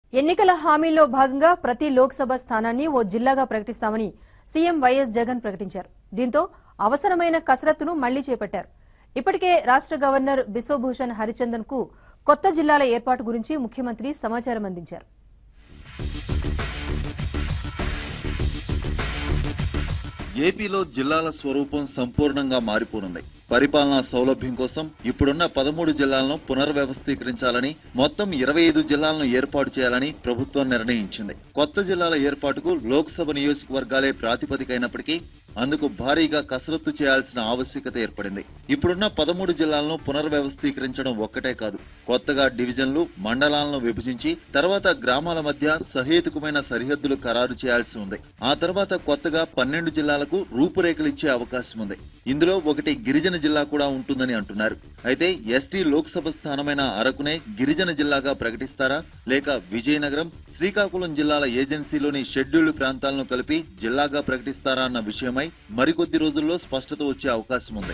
ఎన్నికల హామీల్లో భాగంగా ప్రతి లోక్సభ స్థానాన్ని ఓ జిల్లాగా ప్రకటిస్తామని సీఎం వైఎస్ జగన్ ప్రకటించారు దీంతో అవసరమైన కసరత్తును మళ్లీ చేపట్టారు ఇప్పటికే రాష్ట్ర గవర్నర్ బిశ్వభూషణ్ హరిచందన్ కు కొత్త జిల్లాల ఏర్పాటు గురించి ముఖ్యమంత్రి సమాచారం అందించారు ఏపీలో జిల్లాల స్వరూపం సంపూర్ణంగా మారిపోనుంది పరిపాలనా సౌలభ్యం కోసం ఇప్పుడున్న పదమూడు జిల్లాలను పునర్వ్యవస్థీకరించాలని మొత్తం ఇరవై ఐదు జిల్లాలను ఏర్పాటు చేయాలని ప్రభుత్వం నిర్ణయించింది కొత్త జిల్లాల ఏర్పాటుకు లోక్సభ నియోజకవర్గాలే ప్రాతిపదిక అయినప్పటికీ అందుకు భారీగా కసరత్తు చేయాల్సిన ఆవశ్యకత ఏర్పడింది ఇప్పుడున్న పదమూడు జిల్లాలను పునర్వ్యవస్థీకరించడం ఒక్కటే కాదు కొత్తగా డివిజన్లు మండలాలను విభజించి తర్వాత గ్రామాల మధ్య సహేతుకమైన సరిహద్దులు ఖరారు చేయాల్సి ఉంది ఆ తర్వాత కొత్తగా పన్నెండు జిల్లాలకు రూపురేఖలు ఇచ్చే అవకాశం ఉంది ఇందులో ఒకటి గిరిజన జిల్లా కూడా ఉంటుందని అంటున్నారు అయితే ఎస్టీ లోక్సభ స్థానమైన అరకునే గిరిజన జిల్లాగా ప్రకటిస్తారా లేక విజయనగరం శ్రీకాకుళం జిల్లాల ఏజెన్సీలోని షెడ్యూల్డ్ ప్రాంతాలను కలిపి జిల్లాగా ప్రకటిస్తారా అన్న విషయమై మరికొద్ది రోజుల్లో స్పష్టత వచ్చే అవకాశం ఉంది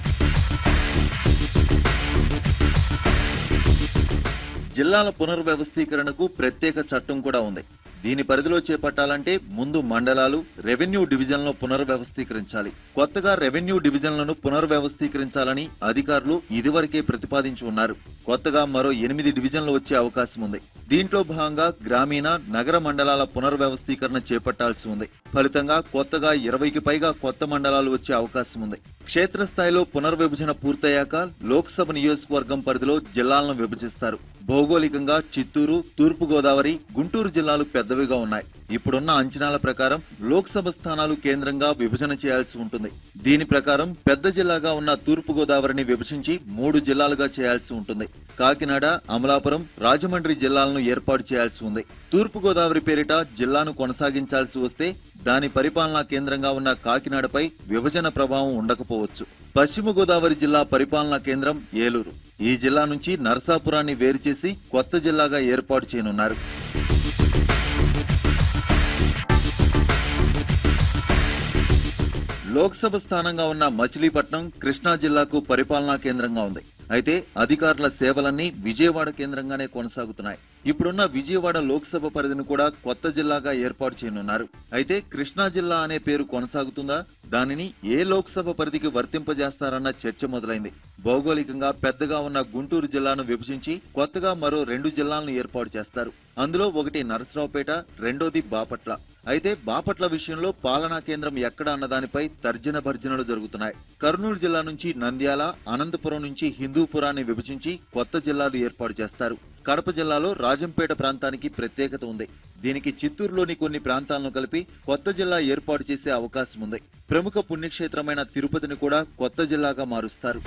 జిల్లాల పునర్వ్యవస్థీకరణకు ప్రత్యేక చట్టం కూడా ఉంది దీని పరిధిలో చేపట్టాలంటే ముందు మండలాలు రెవెన్యూ డివిజన్లను పునర్వ్యవస్థీకరించాలి కొత్తగా రెవెన్యూ డివిజన్లను పునర్వ్యవస్థీకరించాలని అధికారులు ఇదివరకే ప్రతిపాదించి ఉన్నారు కొత్తగా మరో ఎనిమిది డివిజన్లు వచ్చే అవకాశం ఉంది దీంట్లో భాగంగా గ్రామీణ నగర మండలాల పునర్వ్యవస్థీకరణ చేపట్టాల్సి ఉంది ఫలితంగా కొత్తగా ఇరవైకి పైగా కొత్త మండలాలు వచ్చే అవకాశం ఉంది క్షేత్రస్థాయిలో పునర్విభజన పూర్తయ్యాక లోక్సభ నియోజకవర్గం పరిధిలో జిల్లాలను విభజిస్తారు భౌగోళికంగా చిత్తూరు తూర్పు గోదావరి గుంటూరు జిల్లాలు పెద్దవిగా ఉన్నాయి ఇప్పుడున్న అంచనాల ప్రకారం లోక్సభ స్థానాలు కేంద్రంగా విభజన చేయాల్సి ఉంటుంది దీని ప్రకారం పెద్ద జిల్లాగా ఉన్న తూర్పు గోదావరిని విభజించి మూడు జిల్లాలుగా చేయాల్సి ఉంటుంది కాకినాడ అమలాపురం రాజమండ్రి జిల్లాలను ఏర్పాటు చేయాల్సి ఉంది తూర్పు గోదావరి పేరిట జిల్లాను కొనసాగించాల్సి వస్తే దాని పరిపాలనా కేంద్రంగా ఉన్న కాకినాడపై విభజన ప్రభావం ఉండకపోవచ్చు పశ్చిమ గోదావరి జిల్లా పరిపాలనా కేంద్రం ఏలూరు ఈ జిల్లా నుంచి నరసాపురాన్ని వేరు చేసి కొత్త జిల్లాగా ఏర్పాటు చేయనున్నారు లోక్సభ స్థానంగా ఉన్న మచిలీపట్నం కృష్ణా జిల్లాకు పరిపాలనా కేంద్రంగా ఉంది అయితే అధికారుల సేవలన్నీ విజయవాడ కేంద్రంగానే కొనసాగుతున్నాయి ఇప్పుడున్న విజయవాడ లోక్సభ పరిధిని కూడా కొత్త జిల్లాగా ఏర్పాటు చేయనున్నారు అయితే కృష్ణా జిల్లా అనే పేరు కొనసాగుతుందా దానిని ఏ లోక్సభ పరిధికి వర్తింపజేస్తారన్న చర్చ మొదలైంది భౌగోళికంగా పెద్దగా ఉన్న గుంటూరు జిల్లాను విభజించి కొత్తగా మరో రెండు జిల్లాలను ఏర్పాటు చేస్తారు అందులో ఒకటి నరసరావుపేట రెండోది బాపట్ల అయితే బాపట్ల విషయంలో పాలనా కేంద్రం ఎక్కడ అన్నదానిపై తర్జన భర్జనలు జరుగుతున్నాయి కర్నూలు జిల్లా నుంచి నంద్యాల అనంతపురం నుంచి హిందూపురాన్ని విభజించి కొత్త జిల్లాలు ఏర్పాటు చేస్తారు కడప జిల్లాలో రాజంపేట ప్రాంతానికి ప్రత్యేకత ఉంది దీనికి చిత్తూరులోని కొన్ని ప్రాంతాలను కలిపి కొత్త జిల్లా ఏర్పాటు చేసే అవకాశం ఉంది ప్రముఖ పుణ్యక్షేత్రమైన తిరుపతిని కూడా కొత్త జిల్లాగా మారుస్తారు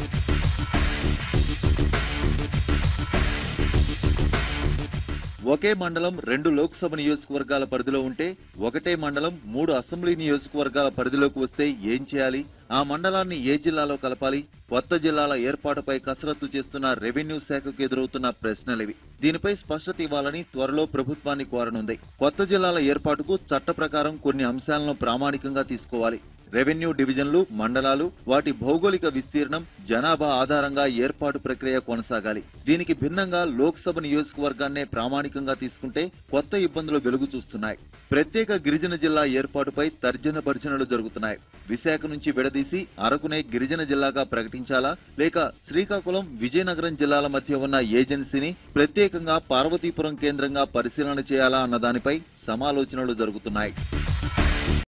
ఒకే మండలం రెండు లోక్సభ నియోజకవర్గాల పరిధిలో ఉంటే ఒకటే మండలం మూడు అసెంబ్లీ నియోజకవర్గాల పరిధిలోకి వస్తే ఏం చేయాలి ఆ మండలాన్ని ఏ జిల్లాలో కలపాలి కొత్త జిల్లాల ఏర్పాటుపై కసరత్తు చేస్తున్న రెవెన్యూ శాఖకు ఎదురవుతున్న ప్రశ్నలివి దీనిపై స్పష్టత ఇవ్వాలని త్వరలో ప్రభుత్వాన్ని కోరనుంది కొత్త జిల్లాల ఏర్పాటుకు చట్ట ప్రకారం కొన్ని అంశాలను ప్రామాణికంగా తీసుకోవాలి రెవెన్యూ డివిజన్లు మండలాలు వాటి భౌగోళిక విస్తీర్ణం జనాభా ఆధారంగా ఏర్పాటు ప్రక్రియ కొనసాగాలి దీనికి భిన్నంగా లోక్సభ నియోజకవర్గాన్నే ప్రామాణికంగా తీసుకుంటే కొత్త ఇబ్బందులు వెలుగు చూస్తున్నాయి ప్రత్యేక గిరిజన జిల్లా ఏర్పాటుపై తర్జన భర్జనలు జరుగుతున్నాయి విశాఖ నుంచి విడదీసి అరకునే గిరిజన జిల్లాగా ప్రకటించాలా లేక శ్రీకాకుళం విజయనగరం జిల్లాల మధ్య ఉన్న ఏజెన్సీని ప్రత్యేకంగా పార్వతీపురం కేంద్రంగా పరిశీలన చేయాలా అన్న దానిపై సమాలోచనలు జరుగుతున్నాయి